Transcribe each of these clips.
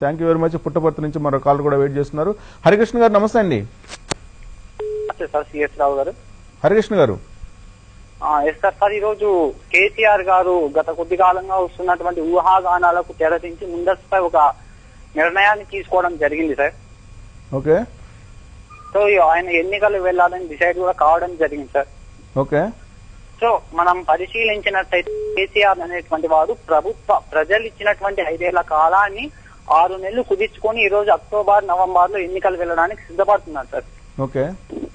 Thank you very much Puttaparthi నుంచి మరో call కూడా వెయిట్ చేస్తున్నారు హరికృష్ణ గారు నమస్తే అండి నమస్తే సార్ సిఎస్ రావు గారు హరికృష్ణ గారు ఆ, ఎస్ సార్ సార్ ఈరోజు కేసీఆర్ గారు గత కొద్ది కాలంగా వస్తున్నటువంటి ఊహాగానాలకు తెరదించి ముందస్తుపై ఒక నిర్ణయాన్ని తీసుకోవడం జరిగింది సార్ ఓకే సో ఈ ఆయన ఎన్నికలు వెళ్ళాలని డిసైడ్ కూడా కావడం జరిగింది సార్ ఓకే సో మనం పరిశీలించినట్టయితే కేసీఆర్ అనేటువంటి వాడు ప్రభుత్వ ప్రజలు ఇచ్చినటువంటి ఐదేళ్ల కాలాన్ని ఆరు నెలలు కుదిర్చుకొని ఈ రోజు అక్టోబర్ నవంబర్ లో ఎన్నికలు వెళ్ళడానికి సిద్ధపడుతున్నారు సార్ ఓకే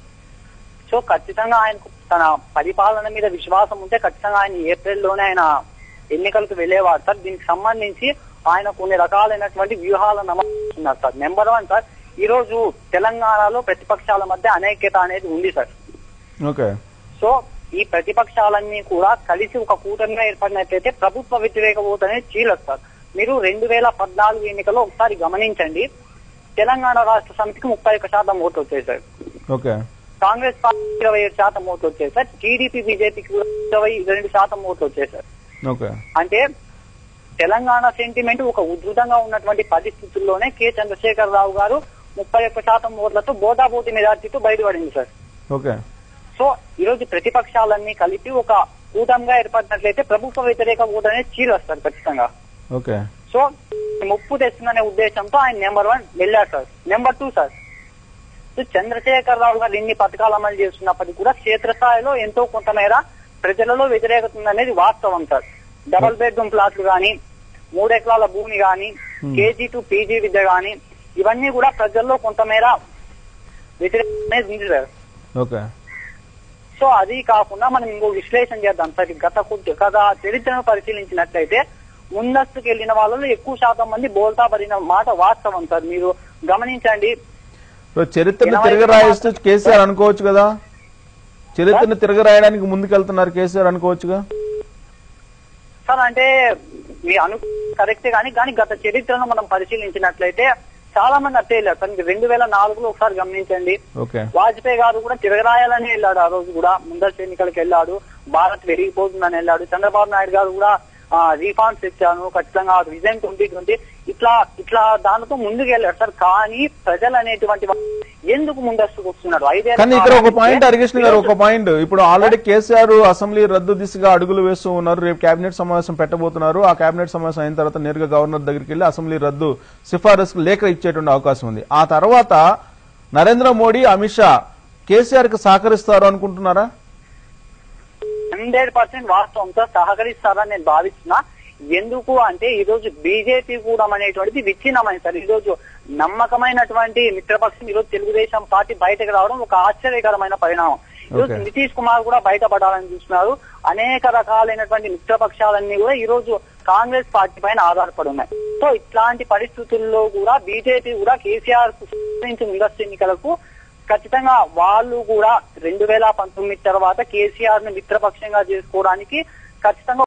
సో ఖచ్చితంగా ఆయనకు తన పరిపాలన మీద విశ్వాసం ఉంటే ఖచ్చితంగా ఆయన ఏప్రిల్ లోనే ఆయన ఎన్నికలకు వెళ్ళేవాడు సార్ దీనికి సంబంధించి ఆయన కొన్ని రకాలైనటువంటి వ్యూహాలను అమలు చేస్తున్నారు సార్ నెంబర్ వన్ సార్ ఈ రోజు తెలంగాణలో ప్రతిపక్షాల మధ్య అనైక్యత అనేది ఉంది సార్ ఓకే సో ఈ ప్రతిపక్షాలన్నీ కూడా కలిసి ఒక కూటమిగా ఏర్పడినట్లయితే ప్రభుత్వ వ్యతిరేక ఓటు అనేది చీలొస్తారు మీరు రెండు వేల పద్నాలుగు ఎన్నికల్లో ఒకసారి గమనించండి తెలంగాణ రాష్ట్ర సమితికి ముప్పై ఒక్క శాతం ఓట్లు వచ్చేసారు ఓకే కాంగ్రెస్ పార్టీ ఇరవై ఏడు శాతం ఓట్లు వచ్చేసారు టీడీపీ బీజేపీకి కూడా ఇరవై రెండు శాతం ఓట్లు వచ్చేసారు ఓకే అంటే తెలంగాణ సెంటిమెంట్ ఒక ఉధృతంగా ఉన్నటువంటి పరిస్థితుల్లోనే కె చంద్రశేఖర్ రావు గారు ముప్పై ఒక్క శాతం ఓట్లతో బోటాబోటి మెజార్టీతో బయటపడింది సార్ ఓకే సో ఈ రోజు ప్రతిపక్షాలన్నీ కలిపి ఒక కూటమిగా ఏర్పడినట్లయితే ప్రభుత్వ వ్యతిరేక ఓటు అనేది చీలొస్తారు ఖచ్చితంగా ఓకే సో ముప్పు తెస్తుందనే ఉద్దేశంతో ఆయన నెంబర్ వన్ వెళ్ళారు sir number two sir so Chandrashekar Rao garu ఎన్ని పథకాలు అమలు చేస్తున్నప్పటికీ కూడా క్షేత్రస్థాయిలో ఎంతో కొంతమేర ప్రజలలో వ్యతిరేకత ఉందనేది వాస్తవం సార్ డబుల్ బెడ్రూమ్ ప్లాట్లు గాని మూడు ఎకరాల భూమి గాని Hmm. కేజీ టు పీజీ విద్య గాని ఇవన్నీ కూడా ప్రజల్లో కొంతమేర వ్యతిరేకత అనేది ఉంది సార్ ఓకే సో అది కాకుండా మనం ఇంకో విశ్లేషణ చేద్దాం సార్ గత కొద్ది గత చరిత్రను పరిశీలించినట్లయితే ముందస్తుకు వెళ్ళిన వాళ్ళలో ఎక్కువ శాతం మంది బోల్తా పడిన మాట వాస్తవం సార్ మీరు గమనించండి సో చరిత్రను ఇరవై తిరగరాయిస్తూ కేసీఆర్ అనుకోవచ్చు కదా చరిత్రను తిరగరాయడానికి ముందుకెళ్తున్నారు కేసీఆర్ అనుకోవచ్చుగా సార్ అంటే మీ అను కరెక్టే కానీ కానీ గత చరిత్రను మనం పరిశీలించినట్లయితే చాలా మంది అట్టే వెళ్ళారు సార్ మీరు రెండు వేల నాలుగులో ఒకసారి గమనించండి ఓకే వాజ్పేయి గారు కూడా తిరగరాయాలని వెళ్ళాడు ఆ రోజు కూడా ముందస్తు ఎన్నికలకు వెళ్ళాడు భారత్ పెరిగిపోతుందని వెళ్ళాడు చంద్రబాబు నాయుడు గారు కూడా రీఫార్మ్స్ ఇచ్చాను ఖచ్చితంగా విజన్ ట్వంటీ ట్వంటీ ఇట్లా ఇట్లా దానితో ముందుకు వెళ్ళాడు సార్ కానీ ప్రజలు అనేటువంటి వాళ్ళు ఎందుకు ముందస్తుకు వస్తున్నారు ఐదేళ్ల కానీ ఇక్కడ ఒక కాలానికి పాయింట్ హరికృష్ణ గారు ఒక ఈరోజు- పాయింట్ ఇప్పుడు ఆల్రెడీ కేసీఆర్ అసెంబ్లీ రద్దు దిశగా అడుగులు వేస్తూ ఉన్నారు రేపు కేబినెట్ సమావేశం పెట్టబోతున్నారు ఆ కేబినెట్ సమావేశం అయిన తర్వాత నేరుగా గవర్నర్ దగ్గరికి వెళ్ళి అసెంబ్లీ రద్దు సిఫారసు లేఖ ఇచ్చేటువంటి అవకాశం ఉంది ఆ తర్వాత నరేంద్ర మోడీ అమిత్ షా కేసీఆర్ కి సహకరిస్తారు అనుకుంటున్నారా హండ్రెడ్ పర్సెంట్ వాస్తవంతో సహకరిస్తారని నేను భావిస్తున్నా ఎందుకు అంటే ఈ రోజు బీజేపీ కూడా అనేటువంటిది విచ్ఛిన్నమైంది సార్ ఈ రోజు నమ్మకమైనటువంటి మిత్రపక్షం ఈ రోజు తెలుగుదేశం పార్టీ బయటకు రావడం ఒక ఆశ్చర్యకరమైన పరిణామం ఈ రోజు Okay. నితీష్ కుమార్ కూడా బయటపడాలని చూస్తున్నారు అనేక రకాలైనటువంటి మిత్రపక్షాలన్నీ కూడా ఈ రోజు కాంగ్రెస్ పార్టీ పైన ఆధారపడి ఉన్నాయి సో ఇట్లాంటి పరిస్థితుల్లో కూడా బీజేపీ కూడా కేసీఆర్ నుంచి ముందస్తు ఎన్నికలకు ఖచ్చితంగా వాళ్ళు కూడా రెండు వేల పంతొమ్మిది తర్వాత కేసీఆర్ ను మిత్రపక్షంగా చేసుకోవడానికి ఖచ్చితంగా